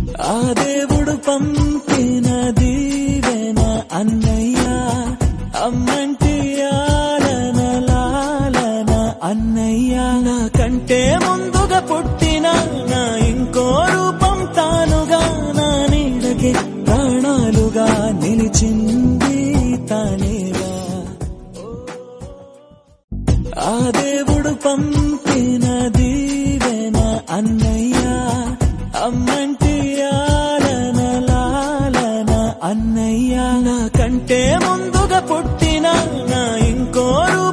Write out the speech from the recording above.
ఆ దేవుడు పంపిన దీవెన అన్నయ్య అమ్మంటి ఆలన లాలన అన్నయ్య నా కంటే ముందుగా పుట్టిన నా ఇంకో రూపం తానుగా నా నీడకి ప్రాణాలుగా నిలిచింది తానేగా ఆ దేవుడు పంపిన దీవెన అన్నయ్య అమ్మంటి ఆలన లాలన అన్నయ్య నా కంటే ముందుగా పుట్టిన నా ఇంకో రూపం